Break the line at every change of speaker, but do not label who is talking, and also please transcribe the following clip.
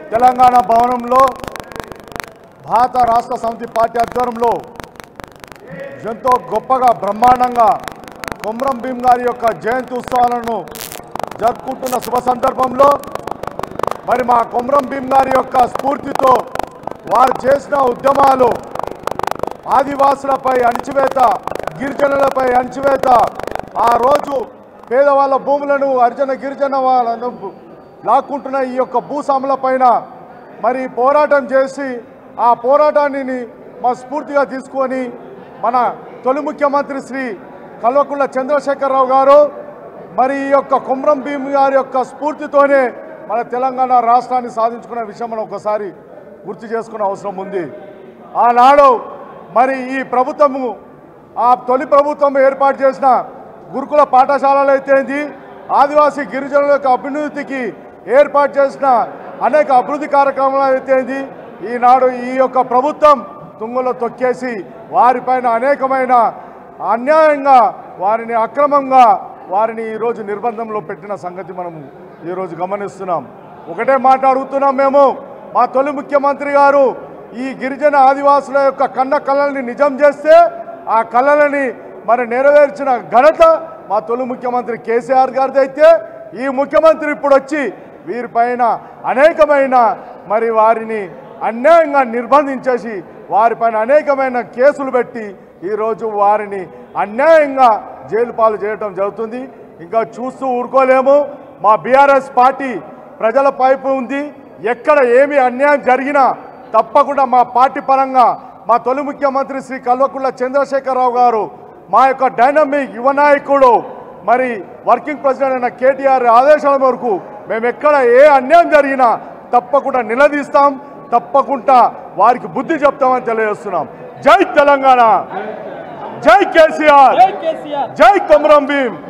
తెలంగాణ భవనంలో భారత రాష్ట్ర సమితి పార్టీ ఆధ్వర్యంలో ఎంతో గొప్పగా బ్రహ్మాండంగా కొమ్రం భీమ్ గారి యొక్క జయంతి ఉత్సవాలను జరుపుకుంటున్న శుభ సందర్భంలో మరి మా కొమ్రం భీమ్ గారి యొక్క స్ఫూర్తితో వారు చేసిన ఉద్యమాలు ఆదివాసులపై అణిచివేత గిరిజనులపై అణిచివేత ఆ రోజు పేదవాళ్ళ భూములను హరిజన గిరిజన వాళ్ళను లాక్కుంటున్న ఈ యొక్క భూస్వాముల పైన మరి పోరాటం చేసి ఆ పోరాటాన్ని మా స్ఫూర్తిగా తీసుకొని మన తొలి ముఖ్యమంత్రి శ్రీ కల్వకుంట్ల చంద్రశేఖరరావు గారు మరి ఈ యొక్క కుమ్రం భీమ్ గారి యొక్క స్ఫూర్తితోనే మన తెలంగాణ రాష్ట్రాన్ని సాధించుకున్న విషయం మనం ఒకసారి గుర్తు చేసుకునే అవసరం ఉంది ఆనాడు మరి ఈ ప్రభుత్వము ఆ తొలి ప్రభుత్వం ఏర్పాటు చేసిన గురుకుల పాఠశాలలు అయితేంది ఆదివాసీ గిరిజనుల యొక్క అభివృద్ధికి ఏర్పాటు చేసిన అనేక అభివృద్ధి కార్యక్రమాలు అయితేంది ఈనాడు ఈ యొక్క ప్రభుత్వం తుంగలో తొక్కేసి వారిపైన అనేకమైన అన్యాయంగా వారిని అక్రమంగా వారిని ఈరోజు నిర్బంధంలో పెట్టిన సంగతి మనము ఈరోజు గమనిస్తున్నాం ఒకటే మాట అడుగుతున్నాం మేము మా తొలి ముఖ్యమంత్రి గారు ఈ గిరిజన ఆదివాసుల యొక్క కన్న కళల్ని నిజం చేస్తే ఆ కళలని మరి నెరవేర్చిన ఘనత మా తొలి ముఖ్యమంత్రి కేసీఆర్ గారిది అయితే ఈ ముఖ్యమంత్రి ఇప్పుడు వచ్చి వీరిపైన అనేకమైన మరి వారిని అన్యాయంగా నిర్బంధించేసి వారిపైన అనేకమైన కేసులు పెట్టి ఈరోజు వారిని అన్యాయంగా జైలు పాలు చేయటం జరుగుతుంది ఇంకా చూస్తూ ఊరుకోలేము మా బీఆర్ఎస్ పార్టీ ప్రజల పైపు ఉంది ఎక్కడ ఏమి అన్యాయం జరిగినా తప్పకుండా మా పార్టీ పరంగా మా తొలి ముఖ్యమంత్రి శ్రీ కల్వకుంట్ల చంద్రశేఖరరావు గారు మా యొక్క డైనమిక్ యువ నాయకుడు మరి వర్కింగ్ ప్రెసిడెంట్ అయిన కేటీఆర్ ఆదేశాల మేరకు మేము ఎక్కడ ఏ అన్యాయం జరిగినా తప్పకుండా నిలదీస్తాం తప్పకుండా వారికి బుద్ధి చెప్తామని తెలియజేస్తున్నాం జై తెలంగాణ జై కేసీఆర్
జై కేసీఆర్
జై కొమరం భీం